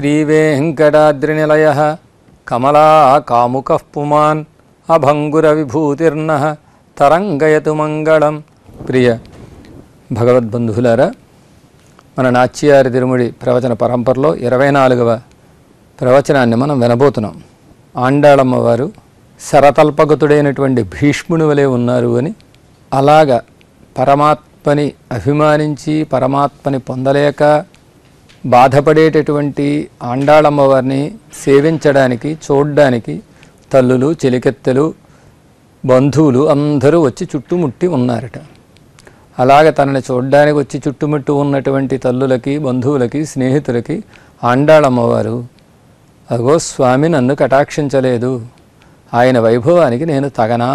శ్రీవేంకటాద్రినిలయ కమలా కాముక పుమాన్ అభంగుర విభూతిర్న తరంగయతు మంగళం ప్రియ భగవద్బంధువులారా మన నాచ్యారి తిరుముడి ప్రవచన పరంపరలో ఇరవై నాలుగవ ప్రవచనాన్ని మనం వినబోతున్నాం ఆండాళమ్మ వారు శరతల్పగతుడైనటువంటి భీష్ముని వలె ఉన్నారు అని అలాగా పరమాత్మని అభిమానించి పరమాత్మని పొందలేక బాధపడేటటువంటి ఆండాళమ్మ వారిని సేవించడానికి చూడ్డానికి తల్లులు చెలికెత్తెలు బంధువులు అందరూ వచ్చి చుట్టుముట్టి ఉన్నారట అలాగ తనని చూడ్డానికి వచ్చి చుట్టుముట్టు ఉన్నటువంటి తల్లులకి బంధువులకి స్నేహితులకి ఆండాళమ్మవారు అగో స్వామి నన్ను కటాక్షించలేదు ఆయన వైభవానికి నేను తగనా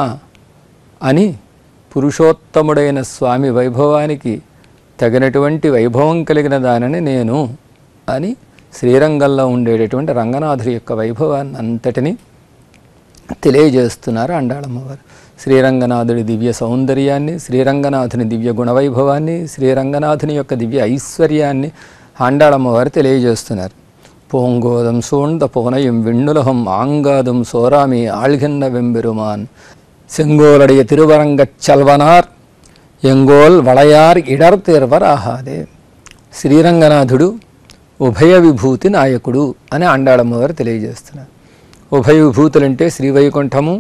అని పురుషోత్తముడైన స్వామి వైభవానికి తగినటువంటి వైభవం కలిగిన దానిని నేను అని శ్రీరంగంలో ఉండేటటువంటి రంగనాథుడి యొక్క వైభవాన్ని అంతటిని తెలియజేస్తున్నారు అండాళమ్మవారు శ్రీరంగనాథుడి దివ్య సౌందర్యాన్ని శ్రీరంగనాథుని దివ్య గుణవైభవాన్ని శ్రీరంగనాథుని యొక్క దివ్య ఐశ్వర్యాన్ని ఆండాళమ్మవారు తెలియజేస్తున్నారు పూంగోదం సూంద పూనయం విண்ணுலகம் ஆங்காதும் சோராமி ஆழ்கின்ற வெம்பெருமான் செங்கோலடைய திருவரங்கச் செல்வனார் ఎంగోల్ వళయార్ ఇడర్ తీర్వర్ ఆహాదే శ్రీరంగనాథుడు ఉభయ విభూతి నాయకుడు అని ఆండాళమ్మవారు తెలియజేస్తున్నారు ఉభయ విభూతులంటే శ్రీవైకుంఠము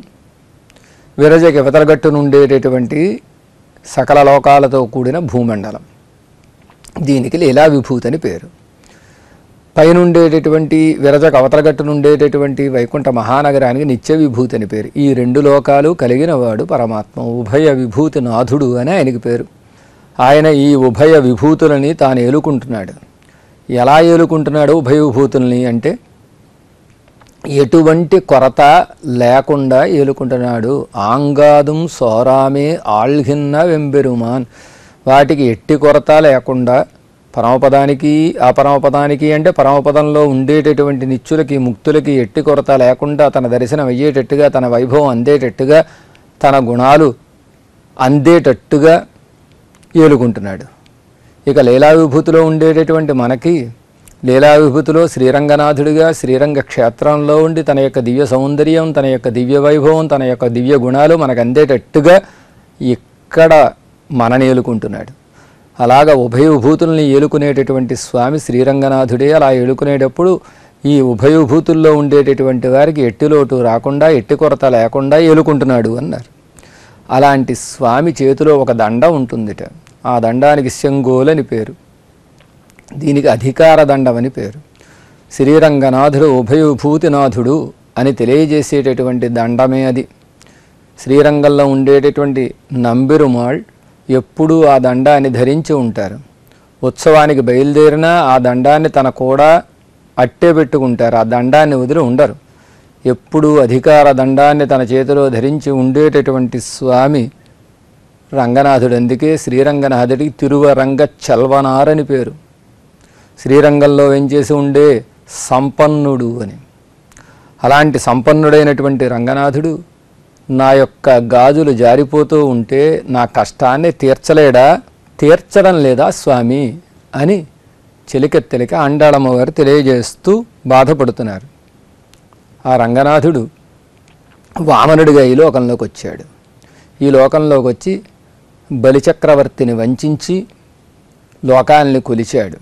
విరజకి వితలగట్టునుండేటటువంటి సకల లోకాలతో కూడిన భూమండలం దీనికి లీలా విభూతి అని పేరు పైనుండేటటువంటి విరజకు అవతలగట్టునుండేటటువంటి వైకుంఠ మహానగరానికి నిత్య విభూతి అని పేరు ఈ రెండు లోకాలు కలిగిన వాడు పరమాత్మ ఉభయ విభూతి నాథుడు అని ఆయనకి పేరు ఆయన ఈ ఉభయ విభూతులని తాను ఏలుకుంటున్నాడు ఎలా ఏలుకుంటున్నాడు ఉభయ విభూతుల్ని అంటే ఎటువంటి కొరత లేకుండా ఏలుకుంటున్నాడు ఆంగాదుం సోరామే ఆళ్హిన్న వెంబెరుమాన్ వాటికి ఎట్టి కొరత లేకుండా పరమపదానికి ఆ పరమపదానికి అంటే పరమపదంలో ఉండేటటువంటి నిత్యులకి ముక్తులకి ఎట్టి కొరత లేకుండా తన దర్శనం అయ్యేటట్టుగా తన వైభవం అందేటట్టుగా తన గుణాలు అందేటట్టుగా ఏలుకుంటున్నాడు ఇక లీలా విభూతిలో ఉండేటటువంటి మనకి లీలా విభూతిలో శ్రీరంగనాథుడిగా శ్రీరంగ క్షేత్రంలో ఉండి తన యొక్క దివ్య సౌందర్యం తన యొక్క దివ్య వైభవం తన యొక్క దివ్య గుణాలు మనకు అందేటట్టుగా ఇక్కడ మనని ఏలుకుంటున్నాడు అలాగ ఉభయ విభూతుల్ని ఏలుకునేటటువంటి స్వామి శ్రీరంగనాథుడే అలా ఏలుకునేటప్పుడు ఈ ఉభయ విభూతుల్లో ఉండేటటువంటి వారికి ఎట్టి లోటు రాకుండా ఎట్టి కొరత లేకుండా ఏలుకుంటున్నాడు అన్నారు అలాంటి స్వామి చేతిలో ఒక దండ ఉంటుందిట ఆ దండానికి శంగోలని పేరు దీనికి అధికార దండమని పేరు శ్రీరంగనాథుడు ఉభయ విభూతినాథుడు అని తెలియజేసేటటువంటి దండమే అది శ్రీరంగంలో ఉండేటటువంటి నంబిరుమాళ్ ఎప్పుడూ ఆ దండాన్ని ధరించి ఉంటారు ఉత్సవానికి బయలుదేరినా ఆ దండాన్ని తన కూడా అట్టే పెట్టుకుంటారు ఆ దండాన్ని వదిలి ఉండరు ఎప్పుడూ అధికార దండాన్ని తన చేతిలో ధరించి ఉండేటటువంటి స్వామి రంగనాథుడు అందుకే శ్రీరంగనాథుడికి తిరువరంగ చల్వనారని పేరు శ్రీరంగంలో చేసి ఉండే సంపన్నుడు అని అలాంటి సంపన్నుడైనటువంటి రంగనాథుడు నా యొక్క గాజులు జారిపోతూ ఉంటే నా కష్టాన్ని తీర్చలేడా తీర్చడం లేదా స్వామి అని చెలికెత్తెలికి అండాళమ్మ వారు తెలియజేస్తూ బాధపడుతున్నారు ఆ రంగనాథుడు వామనుడిగా ఈ లోకంలోకి వచ్చాడు ఈ లోకంలోకి వచ్చి బలిచక్రవర్తిని వంచించి లోకాల్ని కొలిచాడు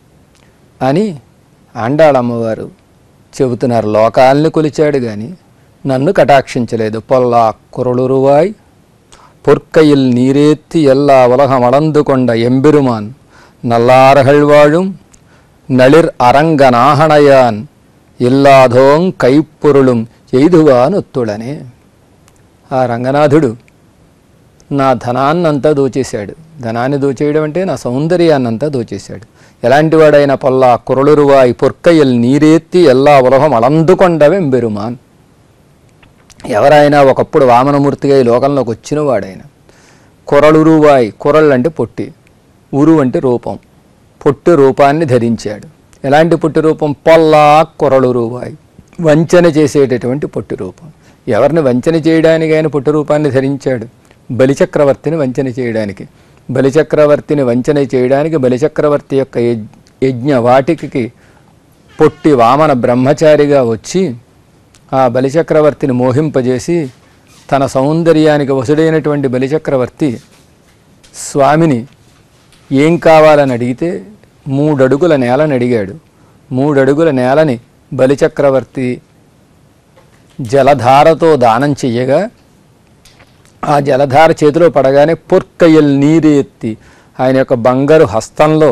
అని ఆండాళమ్మవారు చెబుతున్నారు లోకాల్ని కొలిచాడు కానీ నన్ను కటాక్షించలేదు పొల్లా కురళురువాయ్ பொற்கையில் நீரேத்தி எல்லா உலகம் அளந்து கொண்ட எம்பெருமான் நல்லார்கள் வாழும் நளிர் அரங்க நாகணையான் ఇల్లాధోం కైపొరుళం ఎయిదువానొత్తుడనే ఆ రంగనాథుడు నా ధనాన్నంతా దోచేశాడు ధనాన్ని దోచేయడం అంటే నా సౌందర్యాన్నంతా దోచేశాడు ఎలాంటి వాడైనా పొల్లా కురళురువాయి పొర్కయ్యల్ నీరెత్తి ఎల్లా ఉలహం అలందుకొండవెంబెరుమాన్ ఎవరైనా ఒకప్పుడు వామనమూర్తిగా ఈ లోకంలోకి వచ్చిన వాడైనా కొరళురువాయి కొరళ్ళు అంటే పొట్టి ఉరు అంటే రూపం పొట్టి రూపాన్ని ధరించాడు ఎలాంటి పొట్టి రూపం పొల్లా కొరళురువాయి వంచన చేసేటటువంటి పొట్టి రూపం ఎవరిని వంచన చేయడానికి ఆయన పొట్టి రూపాన్ని ధరించాడు బలిచక్రవర్తిని వంచన చేయడానికి బలిచక్రవర్తిని వంచన చేయడానికి బలిచక్రవర్తి యొక్క యజ్- యజ్ఞ వాటికి పొట్టి వామన బ్రహ్మచారిగా వచ్చి ఆ బలిచక్రవర్తిని మోహింపజేసి తన సౌందర్యానికి వసుడైనటువంటి బలిచక్రవర్తి స్వామిని ఏం కావాలని అడిగితే మూడడుగుల నేలని అడిగాడు మూడడుగుల నేలని బలిచక్రవర్తి జలధారతో దానం చెయ్యగా ఆ జలధార చేతిలో పడగానే పొర్కయ్యల్ నీరు ఎత్తి ఆయన యొక్క బంగారు హస్తంలో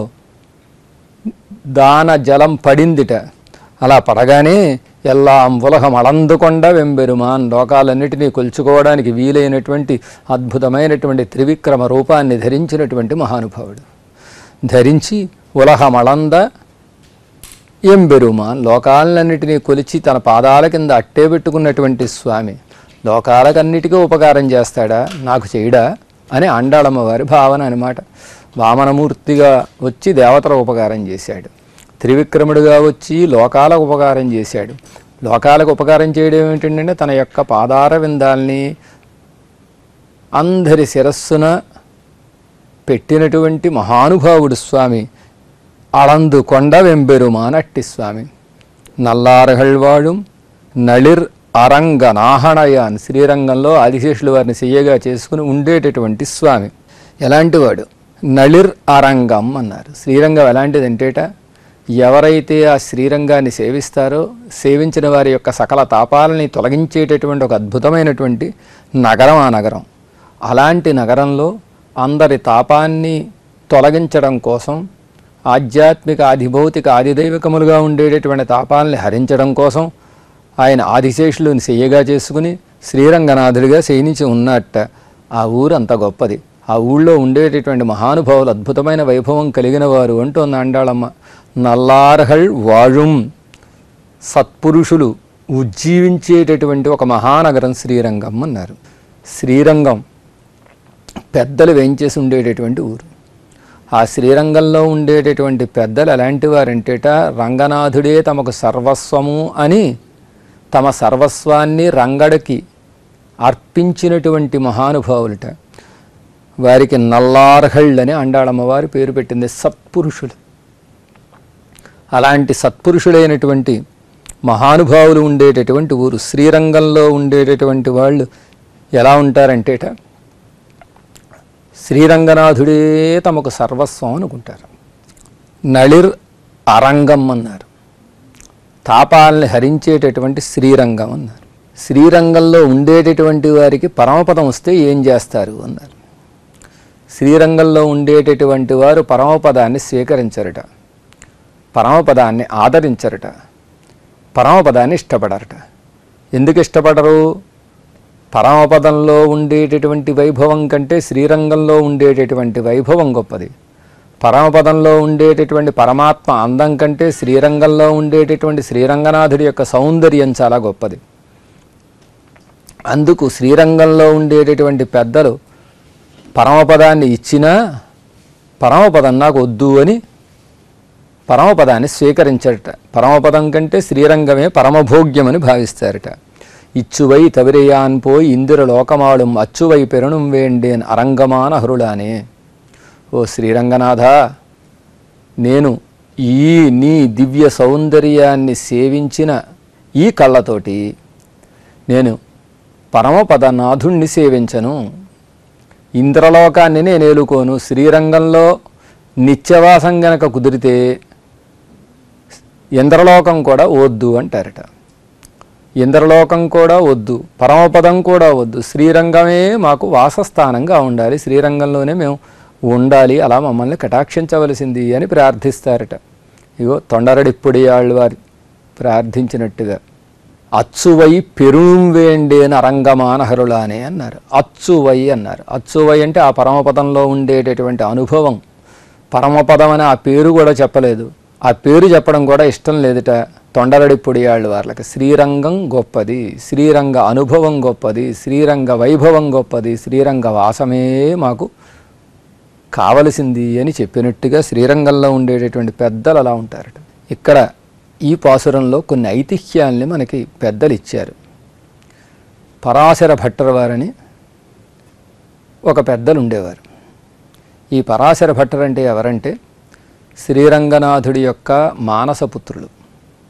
దాన జలం పడిందిట అలా పడగానే ఎల్లాం ఉలహం అళందుకొండ వెంబెరుమాన్ లోకాలన్నిటినీ కొలుచుకోవడానికి వీలైనటువంటి అద్భుతమైనటువంటి త్రివిక్రమ రూపాన్ని ధరించినటువంటి మహానుభావుడు ధరించి ఉలహమళంద ఎంబెరుమాన్ లోకాలన్నిటినీ కొలిచి తన పాదాల కింద అట్టే పెట్టుకున్నటువంటి స్వామి లోకాలకన్నిటికీ ఉపకారం చేస్తాడా నాకు చేయడా అని అండాళమ్మ వారి భావన అనమాట వామనమూర్తిగా వచ్చి దేవతల ఉపకారం చేశాడు త్రివిక్రముడిగా వచ్చి లోకాలకు ఉపకారం చేశాడు లోకాలకు ఉపకారం చేయడం ఏమిటంటే తన యొక్క పాదార విందాల్ని అందరి శిరస్సున పెట్టినటువంటి మహానుభావుడు స్వామి అళందు కొండ వెంబెరుమానట్టి స్వామి నల్లారహళ్ వాழும் నళిర్ అరంగ నాహణయాన్ శ్రీరంగంలో ఆదిశేషులు వారిని చెయ్యగా చేసుకుని ఉండేటటువంటి స్వామి ఎలాంటి వాడు నళిర్ అరంగం అన్నారు శ్రీరంగం ఎలాంటిదంటేట ఎవరైతే ఆ శ్రీరంగాన్ని సేవిస్తారో సేవించిన వారి యొక్క సకల తాపాలని తొలగించేటటువంటి ఒక అద్భుతమైనటువంటి నగరం ఆ నగరం అలాంటి నగరంలో అందరి తాపాన్ని తొలగించడం కోసం ఆధ్యాత్మిక ఆధిభౌతిక ఆదిదైవికములుగా ఉండేటటువంటి తాపాలని హరించడం కోసం ఆయన ఆదిశేషులను చెయ్యగా చేసుకుని శ్రీరంగనాథుడిగా శయనించి ఉన్నట్ట ఆ ఊరు అంత గొప్పది ఆ ఊళ్ళో ఉండేటటువంటి మహానుభావులు అద్భుతమైన వైభవం కలిగిన వారు అంటోంది అండాళమ్మ నల్లార్హళ్ వాഴുం సత్పురుషులు ఉజ్జీవించేటటువంటి ఒక మహానగరం శ్రీరంగం అన్నారు శ్రీరంగం పెద్దలు వేయించేసి ఉండేటటువంటి ఊరు ఆ శ్రీరంగంలో ఉండేటటువంటి పెద్దలు ఎలాంటి వారంటేట రంగనాథుడే తమకు సర్వస్వము అని తమ సర్వస్వాన్ని రంగడికి అర్పించినటువంటి మహానుభావులట వారికి నల్లార్హళ్ అని అండాళమ్మ వారి పేరు పెట్టింది సత్పురుషులు అలాంటి సత్పురుషులైనటువంటి మహానుభావులు ఉండేటటువంటి ఊరు శ్రీరంగంలో ఉండేటటువంటి వాళ్ళు ఎలా ఉంటారంటేట శ్రీరంగనాథుడే తమకు సర్వస్వం అనుకుంటారు నళిర్ అరంగం అన్నారు తాపాలని హరించేటటువంటి శ్రీరంగం అన్నారు శ్రీరంగంలో ఉండేటటువంటి వారికి పరమపదం వస్తే ఏం చేస్తారు అన్నారు శ్రీరంగంలో ఉండేటటువంటి వారు పరమపదాన్ని స్వీకరించరట పరమపదాన్ని ఆదరించరట పరమపదాన్ని ఇష్టపడరట ఎందుకు ఇష్టపడరు పరమపదంలో ఉండేటటువంటి వైభవం కంటే శ్రీరంగంలో ఉండేటటువంటి వైభవం గొప్పది పరమపదంలో ఉండేటటువంటి పరమాత్మ అందం కంటే శ్రీరంగంలో ఉండేటటువంటి శ్రీరంగనాథుడి యొక్క సౌందర్యం చాలా గొప్పది అందుకు శ్రీరంగంలో ఉండేటటువంటి పెద్దలు పరమపదాన్ని ఇచ్చినా పరమపదం నాకు వద్దు అని పరమపదాన్ని స్వీకరించరట పరమపదం కంటే శ్రీరంగమే పరమభోగ్యమని భావిస్తారట ఇచ్చువై తవిరయాన్ పోయి ఇందిర లోకమాళం అచ్చువై పెరణుం వేండేన్ అరంగమాన హరులానే ఓ శ్రీరంగనాథ నేను ఈ నీ దివ్య సౌందర్యాన్ని సేవించిన ఈ కళ్ళతోటి నేను పరమపదనాథుణ్ణి సేవించను ఇంద్రలోకాన్ని నేను ఏలుకోను శ్రీరంగంలో నిత్యవాసం గనక కుదిరితే ఇంద్రలోకం కూడా వద్దు అంటారట ఇంద్రలోకం కూడా వద్దు పరమపదం కూడా వద్దు శ్రీరంగమే మాకు వాసస్థానంగా ఉండాలి శ్రీరంగంలోనే మేము ఉండాలి అలా మమ్మల్ని కటాక్షించవలసింది అని ప్రార్థిస్తారట ఇగో తొండరడిప్పుడి వారి ప్రార్థించినట్టుగా అచ్చువై పెరుం వేండేన అరంగమానహరులానే అన్నారు అచ్చువై అన్నారు అచ్చువై అంటే ఆ పరమపదంలో ఉండేటటువంటి అనుభవం పరమపదం అని ఆ పేరు కూడా చెప్పలేదు ఆ పేరు చెప్పడం కూడా ఇష్టం లేదుట తొండరడి పొడియాళ్ళు వాళ్ళకి శ్రీరంగం గొప్పది శ్రీరంగ అనుభవం గొప్పది శ్రీరంగ వైభవం గొప్పది శ్రీరంగ వాసమే మాకు కావలసింది అని చెప్పినట్టుగా శ్రీరంగంలో ఉండేటటువంటి పెద్దలు అలా ఉంటారట ఇక్కడ ఈ పాసురంలో కొన్ని ఐతిహ్యాల్ని మనకి పెద్దలు ఇచ్చారు పరాశర భట్టర్ వారని ఒక పెద్దలు ఉండేవారు ఈ పరాశర భట్టర్ అంటే ఎవరంటే శ్రీరంగనాథుడి యొక్క మానసపుత్రులు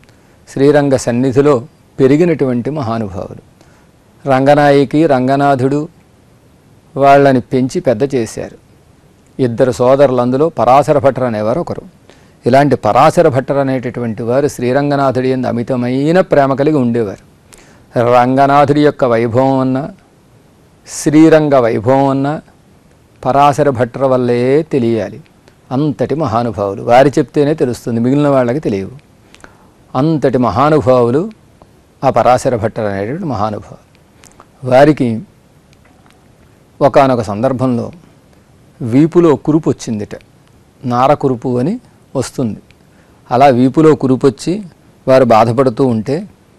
శ్రీరంగ సన్నిధిలో పెరిగినటువంటి మహానుభావులు రంగనాయకి రంగనాథుడు వాళ్ళని పెంచి పెద్ద చేశారు ఇద్దరు సోదరులు అందులో పరాశర భట్టర్ అనేవారు ఒకరు ఇలాంటి పరాశర భట్టర్ అనేటటువంటి వారు శ్రీరంగనాథుడి ఎందు అమితమైన ప్రేమ కలిగి ఉండేవారు రంగనాథుడి యొక్క వైభవం అన్న శ్రీరంగ వైభవం అన్న పరాశర భట్టర్ వల్లే తెలియాలి అంతటి మహానుభావులు వారి చెప్తేనే తెలుస్తుంది మిగిలిన వాళ్ళకి తెలియవు అంతటి మహానుభావులు ఆ పరాశర భట్టర్ అనేటువంటి మహానుభావులు వారికి ఒకానొక సందర్భంలో వీపులో కురుపు వచ్చిందిట నార కురుపు అని వస్తుంది అలా వీపులో కురుపు వచ్చి వారు బాధపడుతూ ఉంటే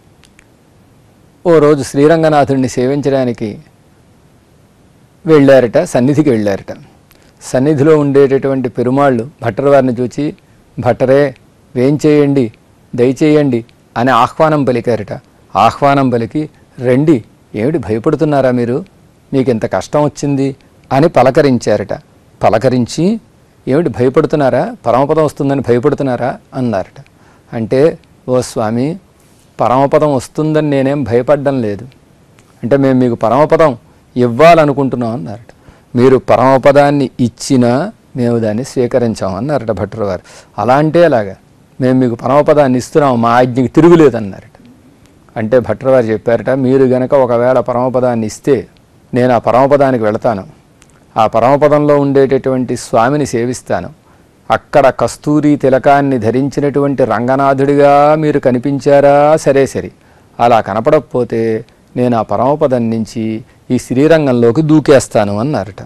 ఓ రోజు శ్రీరంగనాథుడిని సేవించడానికి వెళ్ళారట సన్నిధికి వెళ్ళారట సన్నిధిలో ఉండేటటువంటి పెరుమాళ్ళు భట్టర్ వారిని చూచి భట్టరే వేం చేయండి దయచేయండి అని ఆహ్వానం పలికారట ఆహ్వానం పలికి రండి ఏమిటి భయపడుతున్నారా మీరు మీకు ఇంత కష్టం వచ్చింది అని పలకరించారట పలకరించి ఏమిటి భయపడుతున్నారా పరమపదం వస్తుందని భయపడుతున్నారా అన్నారట అంటే ఓ స్వామి పరమపదం వస్తుందని నేనేం భయపడడం లేదు అంటే మేము మీకు పరమపదం ఇవ్వాలనుకుంటున్నాం అన్నారట మీరు పరమపదాన్ని ఇచ్చినా మేము దాన్ని స్వీకరించాం అన్నారట భట్టర్ వారు అలా అంటే అలాగా మేము మీకు పరమపదాన్ని ఇస్తున్నాం మా ఆజ్ఞకి తిరుగులేదన్నారట అంటే భట్టర్ వారు చెప్పారట మీరు గనక ఒకవేళ పరమపదాన్ని ఇస్తే నేను ఆ పరమపదానికి వెళతాను ఆ పరమపదంలో ఉండేటటువంటి స్వామిని సేవిస్తాను అక్కడ కస్తూరి తిలకాన్ని ధరించినటువంటి రంగనాథుడిగా మీరు కనిపించారా సరే సరే అలా కనపడకపోతే నేను ఆ పరమపదం నుంచి ఈ శ్రీరంగంలోకి దూకేస్తాను అన్నారట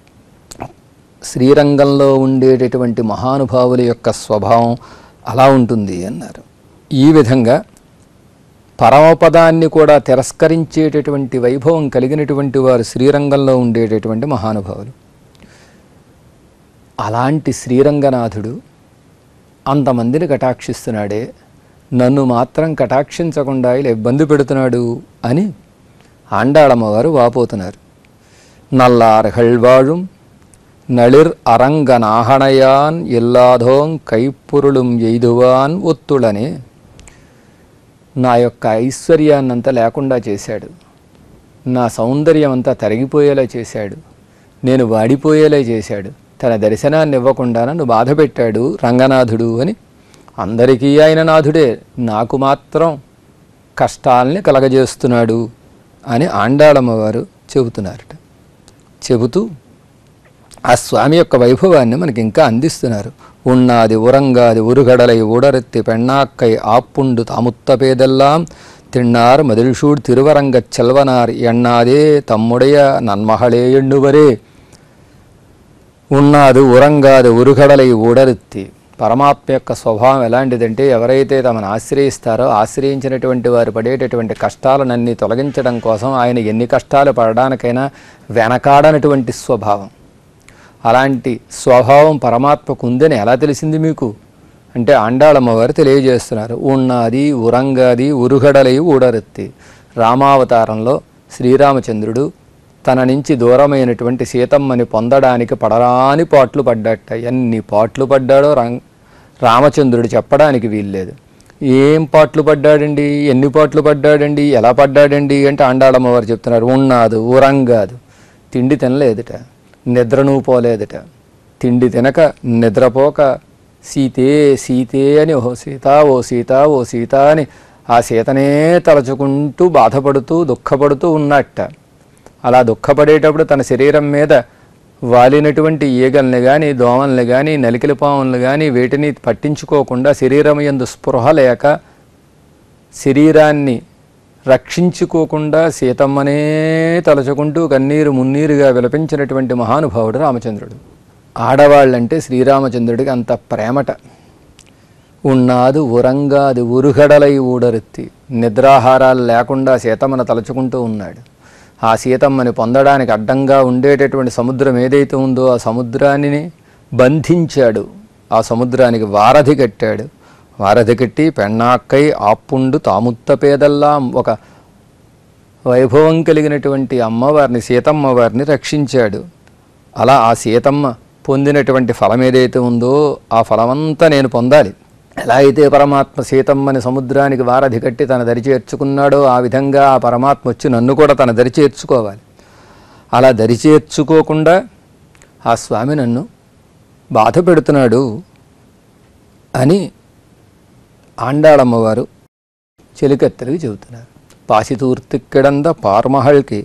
శ్రీరంగంలో ఉండేటటువంటి మహానుభావుల యొక్క స్వభావం అలా ఉంటుంది అన్నారు ఈ విధంగా పరమపదాన్ని కూడా తిరస్కరించేటటువంటి వైభవం కలిగినటువంటి వారు శ్రీరంగంలో ఉండేటటువంటి మహానుభావులు అలాంటి శ్రీరంగనాథుడు అంతమందిని కటాక్షిస్తున్నాడే నన్ను మాత్రం కటాక్షించకుండా ఇలా ఇబ్బంది పెడుతున్నాడు అని ఆండాళమ్మవారు వాపోతున్నారు నల్లార్హళ్ వాழும் నళిర్ అరంగనాహణయాన్ ఎల్లాధోం కైపురుళుం ఎయిదువాన్ ఒత్తుడనే నా యొక్క ఐశ్వర్యాన్నంతా లేకుండా చేశాడు నా సౌందర్యం అంతా తరిగిపోయేలా చేశాడు నేను వాడిపోయేలా చేశాడు తన దర్శనాన్ని ఇవ్వకుండా నన్ను బాధ పెట్టాడు రంగనాథుడు అని అందరికీ ఆయన నాథుడే నాకు మాత్రం కష్టాల్ని కలగజేస్తున్నాడు అని ఆండాళమ్మ వారు చెబుతున్నారట చెబుతూ ఆ స్వామి యొక్క వైభవాన్ని మనకి ఇంకా అందిస్తున్నారు ఉన్నాది ఉరంగాది ఉరుగడలై ఊడరెత్తి పెണ്ണాక్కై ఆప్పుండు తాముత్త పేదెల్లాం తిన్నార్ మదిల్షూడ్ తిరువరంగ చెల్వనార్ ఎన్నాదే తమ్ముడయ నన్మహళే ఎన్నువరే ఉన్నాది ఉరంగాది ఉరుగడలై ఊడరెత్తి పరమాత్మ యొక్క స్వభావం ఎలాంటిదంటే ఎవరైతే తమను ఆశ్రయిస్తారో ఆశ్రయించినటువంటి వారు పడేటటువంటి కష్టాలనన్నీ తొలగించడం కోసం ఆయన ఎన్ని కష్టాలు పడడానికైనా వెనకాడనటువంటి స్వభావం అలాంటి స్వభావం పరమాత్మకు ఉందని ఎలా తెలిసింది మీకు అంటే ఆండాళమ్మవారు తెలియజేస్తున్నారు ఉన్నది ఉరంగాది ఉరుగడలై ఊడరెత్తి రామావతారంలో శ్రీరామచంద్రుడు తన నుంచి దూరమైనటువంటి సీతమ్మని పొందడానికి పడరాని పాట్లు పడ్డట ఎన్ని పాట్లు పడ్డాడో రం- రామచంద్రుడు చెప్పడానికి వీల్లేదు ఏం పాట్లు పడ్డాడండి ఎన్ని పాట్లు పడ్డాడండి ఎలా పడ్డాడండి అంటే ఆండాళమ్మవారు చెప్తున్నారు ఉన్నాదు ఉరంగాదు తిండి తినలేదుట నిద్రను పోలేదుట తిండి తినక నిద్రపోక సీతే సీతే అని ఓ సీత ఓ సీత ఓ సీత అని ఆ సీతనే తలచుకుంటూ బాధపడుతూ దుఃఖపడుతూ ఉన్నట్ట అలా దుఃఖపడేటప్పుడు తన శరీరం మీద వాలినటువంటి ఈగల్ని కానీ దోమల్ని కానీ నలికిల పాములను కానీ వేటిని పట్టించుకోకుండా శరీరం యందు స్పృహ లేక శరీరాన్ని రక్షించుకోకుండా సీతమ్మనే తలచుకుంటూ కన్నీరు మున్నీరుగా విలపించినటువంటి మహానుభావుడు రామచంద్రుడు ఆడవాళ్ళంటే శ్రీరామచంద్రుడికి అంత ప్రేమట ఉన్నాదు ఉరంగాది ఉరుగడలై ఊడరెత్తి నిద్రాహారాలు లేకుండా సీతమ్మను తలుచుకుంటూ ఉన్నాడు ఆ సీతమ్మని పొందడానికి అడ్డంగా ఉండేటటువంటి సముద్రం ఏదైతే ఉందో ఆ సముద్రాన్ని బంధించాడు ఆ సముద్రానికి వారధి కట్టాడు వారధి కట్టి పెన్నాక్కై ఆప్పుండు తాముత్త పేదల్లా ఒక వైభవం కలిగినటువంటి అమ్మవారిని సీతమ్మ వారిని రక్షించాడు అలా ఆ సీతమ్మ పొందినటువంటి ఫలం ఏదైతే ఉందో ఆ ఫలమంతా నేను పొందాలి ఎలా అయితే పరమాత్మ సీతమ్మని సముద్రానికి వారధి కట్టి తన దరి చేర్చుకున్నాడో ఆ విధంగా ఆ పరమాత్మ వచ్చి నన్ను కూడా తన దరి చేర్చుకోవాలి అలా దరి చేర్చుకోకుండా ఆ స్వామి నన్ను బాధ పెడుతున్నాడు అని ఆండాళమ్మవారు చెలికత్తెలకి చెబుతున్నారు పాసితూర్తిక్కిడంద పార్మహల్కి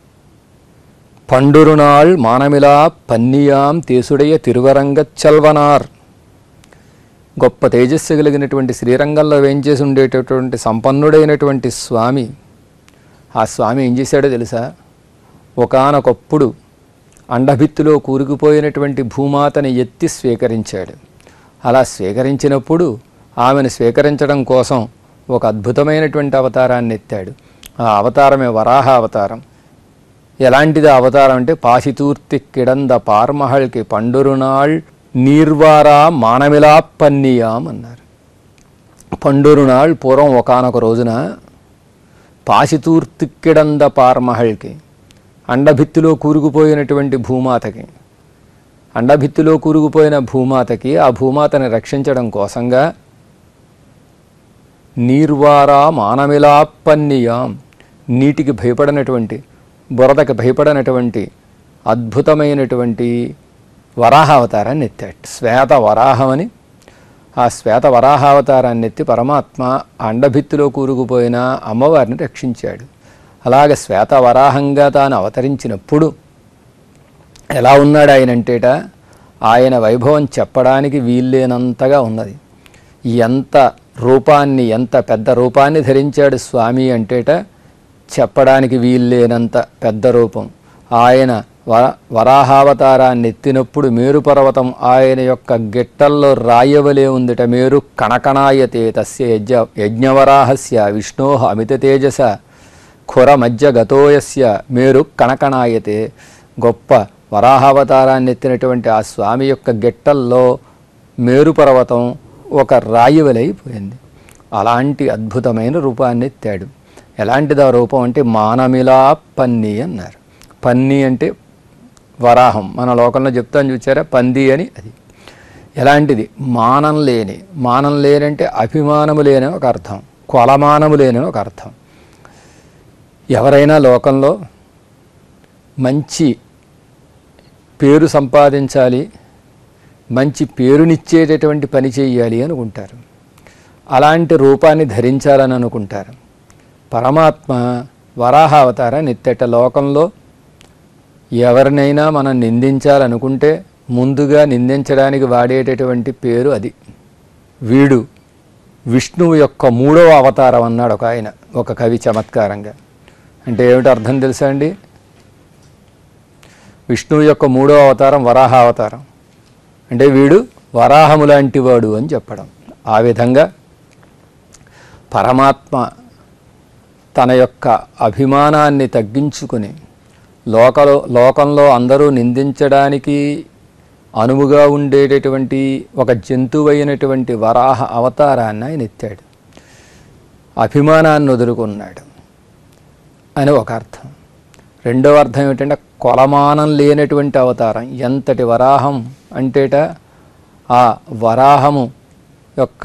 పండురునాள் మానమిలా పన్నియాం తేసుడయ తిరువరంగ చల్వనార్ గొప్ప తేజస్సు కలిగినటువంటి శ్రీరంగంలో వేంచేసి ఉండేటటువంటి సంపన్నుడైనటువంటి స్వామి ఆ స్వామి ఏం చేశాడో తెలుసా ఒకానొకప్పుడు అండభిత్తులో కూరుకుపోయినటువంటి భూమాతని ఎత్తి స్వీకరించాడు అలా స్వీకరించినప్పుడు ఆమెను స్వీకరించడం కోసం ఒక అద్భుతమైనటువంటి అవతారాన్ని ఎత్తాడు ఆ అవతారమే వరాహ అవతారం ఎలాంటిది ఆ అవతారం అంటే పాసితూర్తి కిడంద పార్మహల్కి పండురునాళ్ నీర్వారా మానమిలా పన్నీయాం అన్నారు పండురునాళ్ పూర్వం ఒకానొక రోజున పాసితూర్తి కిడంద పార్మహల్కి అండభిత్తిలో కూరుకుపోయినటువంటి భూమాతకి అండభిత్తిలో కూరుకుపోయిన భూమాతకి ఆ భూమాతని రక్షించడం కోసంగా నీర్వారా మానమిలాపన్నియాం నీటికి భయపడనటువంటి బురదకి భయపడనటువంటి అద్భుతమైనటువంటి వరాహావతారాన్ని ఎత్తాడు శ్వేత వరాహమని ఆ శ్వేత వరాహావతారాన్ని ఎత్తి పరమాత్మ ఆ అండభిత్తిలో కూరుకుపోయిన అమ్మవారిని రక్షించాడు అలాగ శ్వేత వరాహంగా తాను అవతరించినప్పుడు ఎలా ఉన్నాడు ఆయన అంటేట ఆయన వైభవం చెప్పడానికి వీల్లేనంతగా ఉన్నది ఎంత రూపాన్ని ఎంత పెద్ద రూపాన్ని ధరించాడు స్వామి అంటేట చెప్పడానికి వీల్లేనంత పెద్ద రూపం ఆయన వర వరాహావతారాన్ని ఎత్తినప్పుడు మేరు పర్వతం ఆయన యొక్క గిట్టల్లో రాయవలే ఉందిట మేరు కణకణాయతే తస్య యజ్ఞ యజ్ఞవరాహస్య విష్ణో అమిత తేజస ఖుర మధ్య గతోయస్య మేరు కణకణాయతే గొప్ప వరాహావతారాన్ని ఎత్తినటువంటి ఆ స్వామి యొక్క గిట్టల్లో మేరు పర్వతం ఒక రాయి వలైపోయింది అలాంటి అద్భుతమైన రూపాన్ని ఎత్తాడు ఎలాంటిది ఆ రూపం అంటే మానమిలా పన్ని అన్నారు పన్ని అంటే వరాహం మన లోకంలో చెప్తాను చూచారా పంది అని అది ఎలాంటిది మానం లేని మానం లేనంటే అభిమానము లేని ఒక అర్థం కొలమానము లేని ఒక అర్థం ఎవరైనా లోకంలో మంచి పేరు సంపాదించాలి మంచి పేరునిచ్చేటటువంటి పని చేయాలి అనుకుంటారు అలాంటి రూపాన్ని ధరించాలని అనుకుంటారు పరమాత్మ వరాహ అవతారాన్ని ఎత్తట లోకంలో ఎవరినైనా మనం నిందించాలనుకుంటే ముందుగా నిందించడానికి వాడేటటువంటి పేరు అది వీడు విష్ణువు యొక్క మూడవ అవతారం అన్నాడు ఒక ఆయన ఒక కవి చమత్కారంగా అంటే ఏమిటి అర్థం తెలుసా అండి విష్ణువు యొక్క మూడవ అవతారం వరాహ అవతారం అంటే వీడు వరాహము లాంటి వాడు అని చెప్పడం ఆ విధంగా పరమాత్మ తన యొక్క అభిమానాన్ని తగ్గించుకుని లోకలో లోకంలో అందరూ నిందించడానికి అనువుగా ఉండేటటువంటి ఒక జంతువైనటువంటి వరాహ అవతారాన్ని ఆయన ఎత్తాడు అభిమానాన్ని వదులుకున్నాడు అని ఒక అర్థం రెండవ అర్థం ఏమిటంటే కొలమానం లేనటువంటి అవతారం ఎంతటి వరాహం అంటేట ఆ వరాహము యొక్క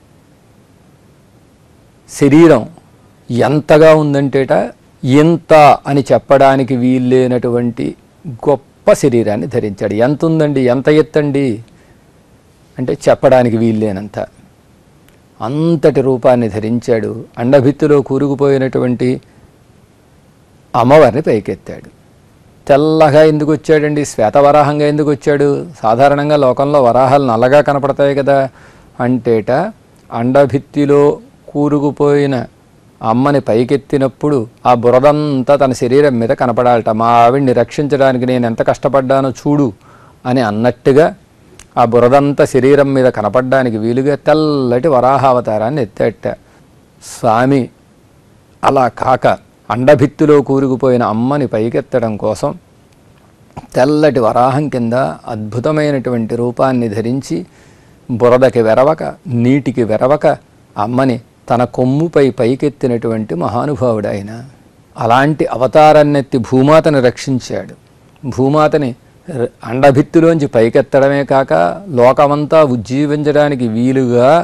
శరీరం ఎంతగా ఉందంటేట ఇంత అని చెప్పడానికి వీల్లేనటువంటి గొప్ప శరీరాన్ని ధరించాడు ఎంత ఉందండి ఎంత ఎత్తండి అంటే చెప్పడానికి వీల్లేనంత అంతటి రూపాన్ని ధరించాడు అండభిత్తులో కూరుకుపోయినటువంటి అమ్మవారిని పైకెత్తాడు తెల్లగా ఎందుకు వచ్చాడండి శ్వేతవరాహంగా ఎందుకు వచ్చాడు సాధారణంగా లోకంలో వరాహాలు నల్లగా కనపడతాయి కదా అంటేట అండభిత్తిలో కూరుకుపోయిన అమ్మని పైకెత్తినప్పుడు ఆ బురదంతా తన శరీరం మీద కనపడాలట మా ఆవిడ్ని రక్షించడానికి నేను ఎంత కష్టపడ్డానో చూడు అని అన్నట్టుగా ఆ బురదంతా శరీరం మీద కనపడడానికి వీలుగా తెల్లటి వరాహావతారాన్ని ఎత్తేట స్వామి అలా కాక అండభిత్తిలో కూరుకుపోయిన అమ్మని పైకెత్తడం కోసం తెల్లటి వరాహం కింద అద్భుతమైనటువంటి రూపాన్ని ధరించి బురదకి వెరవక నీటికి వెరవక అమ్మని తన కొమ్ముపై పైకెత్తినటువంటి మహానుభావుడు ఆయన అలాంటి అవతారాన్నెత్తి భూమాతని రక్షించాడు భూమాతని ర- అండభిత్తిలోంచి పైకెత్తడమే కాక లోకమంతా ఉజ్జీవించడానికి వీలుగా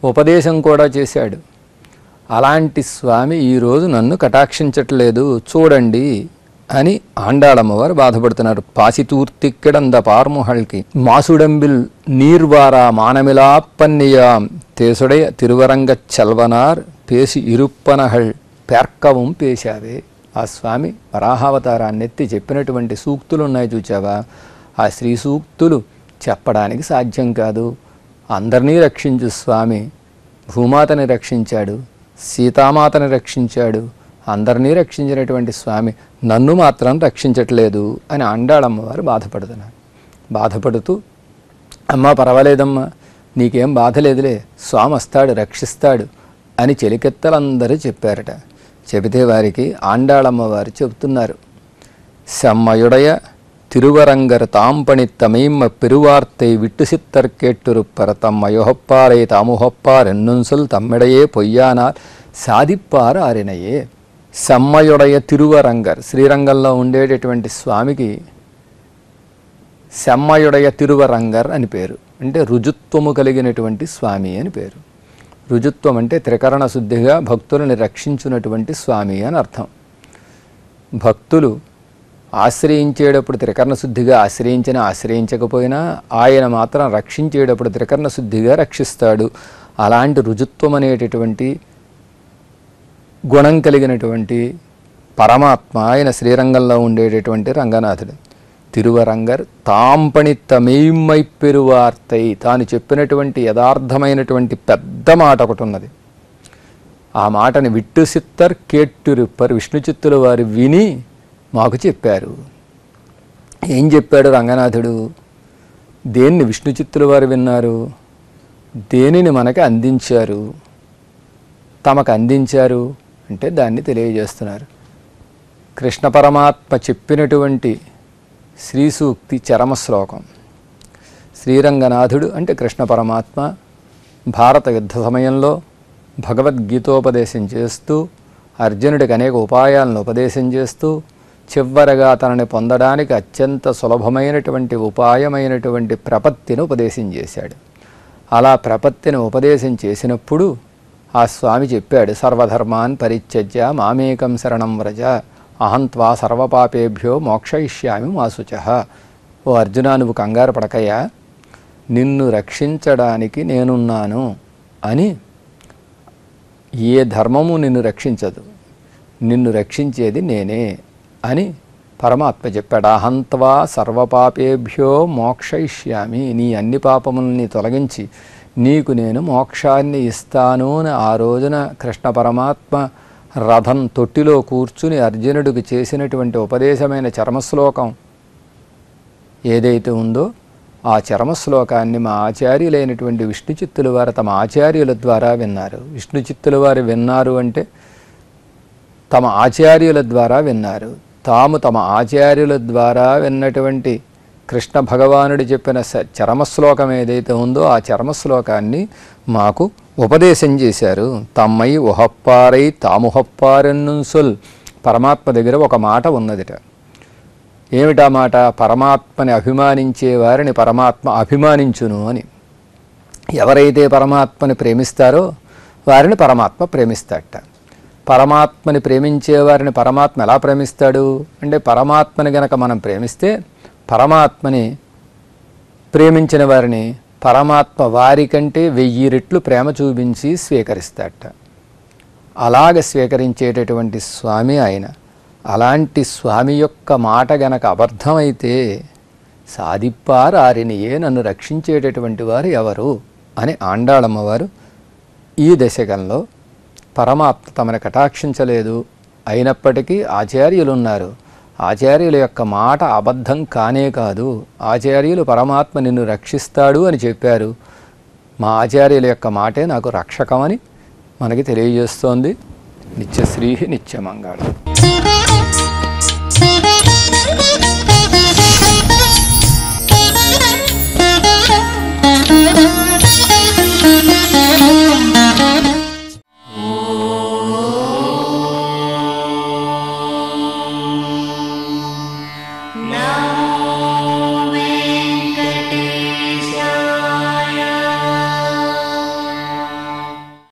ఉపదేశం కూడా చేశాడు అలాంటి స్వామి ఈరోజు నన్ను కటాక్షించట్లేదు చూడండి అని ఆండాళమ్మవారు బాధపడుతున్నారు పాసితూర్తిక్కిడంద పార్ముహల్కి మాసుడంబిల్ నీర్వారా మానమిలాప్పన్నియాం తేసుడయ తిరువరంగ చల్వనార్ పేసి ఇరుప్పనహల్ పేర్కవం పేశావే ఆ స్వామి వరాహావతారాన్ని ఎత్తి చెప్పినటువంటి సూక్తులు ఉన్నాయి చూచావా ఆ శ్రీ సూక్తులు చెప్పడానికి సాధ్యం కాదు అందరినీ రక్షించు స్వామి భూమాతని రక్షించాడు సీతామాతని రక్షించాడు అందరినీ రక్షించినటువంటి స్వామి నన్ను మాత్రం రక్షించట్లేదు అని అండాళమ్మవారు బాధపడుతున్నారు బాధపడుతూ అమ్మా పర్వాలేదమ్మా నీకేం బాధ లేదులే స్వామి వస్తాడు రక్షిస్తాడు అని చెలికెత్తలందరూ చెప్పారట చెబితే వారికి ఆండాళమ్మవారు చెబుతున్నారు செம்மையுடைய திருவரங்கர் தாம்பணி தமீம்ம பெருவார்த்தை விட்டு சித்தர் கேட்டிருப்பர் தம்மையுகப்பாரை தாமுகப்பார் என்னும் சொல் தம்மிடையே பொய்யானால் సాధిప్పారు ఆరినయే సెమ్మయుడయ తిరువరంగర్ శ్రీరంగంలో ఉండేటటువంటి స్వామికి సెమ్మయుడయ తిరువరంగర్ అని పేరు అంటే రుజుత్వము కలిగినటువంటి స్వామి అని పేరు రుజుత్వం అంటే త్రికరణ శుద్ధిగా భక్తులని రక్షించున్నటువంటి స్వామి అని అర్థం భక్తులు ఆశ్రయించేటప్పుడు త్రికరణ శుద్ధిగా ఆశ్రయించినా ఆశ్రయించకపోయినా ఆయన మాత్రం రక్షించేటప్పుడు త్రికరణ శుద్ధిగా రక్షిస్తాడు అలాంటి రుజుత్వం అనేటటువంటి గుణం కలిగినటువంటి పరమాత్మ ఆయన శ్రీరంగంలో ఉండేటటువంటి రంగనాథుడు తిరువరంగర్ తాంపణి తమేమ్మై పెరువార్తై తాను చెప్పినటువంటి యథార్థమైనటువంటి పెద్ద మాట ఒకటి ఉన్నది ఆ మాటని విట్టు సిత్తర్ కేట్టురిప్పర్ విష్ణు చిత్తుల వారు విని మాకు చెప్పారు ఏం చెప్పాడు రంగనాథుడు దేన్ని విష్ణు చిత్తుల వారు విన్నారు దేనిని మనకి అందించారు తమకు అందించారు అంటే దాన్ని తెలియజేస్తున్నారు కృష్ణ పరమాత్మ చెప్పినటువంటి శ్రీ సూక్తి చరమ శ్లోకం శ్రీరంగనాథుడు అంటే కృష్ణ పరమాత్మ భారత యుద్ధ సమయంలో భగవద్గీతోపదేశం చేస్తూ అర్జునుడికి అనేక ఉపాయాలను ఉపదేశం చేస్తూ చివరగా తనని పొందడానికి అత్యంత సులభమైనటువంటి ఉపాయమైనటువంటి ప్రపత్తిని ఉపదేశం చేశాడు అలా ప్రపత్తిని ఉపదేశం చేసినప్పుడు ఆ స్వామి చెప్పాడు సర్వధర్మాన్ పరిత్యజ్య మామేకం శరణం వ్రజ అహంత్వా సర్వపాపేభ్యో మోక్షయిష్యామి మాసుచ ఓ అర్జున నువ్వు కంగారు పడకయ్యా నిన్ను రక్షించడానికి నేనున్నాను అని ఏ ధర్మము నిన్ను రక్షించదు నిన్ను రక్షించేది నేనే అని పరమాత్మ చెప్పాడు అహంత్వా సర్వపాపేభ్యో మోక్షయిష్యామి నీ అన్ని పాపములని తొలగించి నీకు నేను మోక్షాన్ని ఇస్తాను అని ఆ రోజున కృష్ణ పరమాత్మ రథం తొట్టిలో కూర్చుని అర్జునుడికి చేసినటువంటి ఉపదేశమైన చర్మశ్లోకం ఏదైతే ఉందో ఆ చరమ శ్లోకాన్ని మా ఆచార్యులైనటువంటి విష్ణు చిత్తుల వారు తమ ఆచార్యుల ద్వారా విన్నారు విష్ణు చిత్తుల వారు విన్నారు అంటే తమ ఆచార్యుల ద్వారా విన్నారు తాము తమ ఆచార్యుల ద్వారా విన్నటువంటి కృష్ణ భగవానుడు చెప్పిన స- చరమశ్లోకం ఏదైతే ఉందో ఆ చరమశ్లోకాన్ని మాకు ఉపదేశం చేశారు తమ్మై ఉహప్పారై తాముహప్పారెన్ను సొల్ పరమాత్మ దగ్గర ఒక మాట ఉన్నదిట ఏమిటా మాట పరమాత్మని అభిమానించే వారిని పరమాత్మ అభిమానించును అని ఎవరైతే పరమాత్మని ప్రేమిస్తారో వారిని పరమాత్మ ప్రేమిస్తాడట పరమాత్మని ప్రేమించే వారిని పరమాత్మ ఎలా ప్రేమిస్తాడు అంటే పరమాత్మని గనక మనం ప్రేమిస్తే పరమాత్మని ప్రేమించిన వారిని పరమాత్మ వారికంటే వెయ్యి రెట్లు ప్రేమ చూపించి స్వీకరిస్తాడట అలాగ స్వీకరించేటటువంటి స్వామి ఆయన అలాంటి స్వామి యొక్క మాట గనక అబద్ధమైతే సాధిప్పారారినియే నన్ను రక్షించేటటువంటి వారు ఎవరు అని ఆండాళమ్మవారు ఈ దశకంలో పరమాత్మ తమని కటాక్షించలేదు అయినప్పటికీ ఆచార్యులు ఉన్నారు ఆచార్యుల యొక్క మాట అబద్ధం కానే కాదు ఆచార్యులు పరమాత్మ నిన్ను రక్షిస్తాడు అని చెప్పారు మా ఆచార్యుల యొక్క మాటే నాకు రక్షకమని మనకి తెలియజేస్తోంది నిత్యశ్రీ నిత్యమంగళం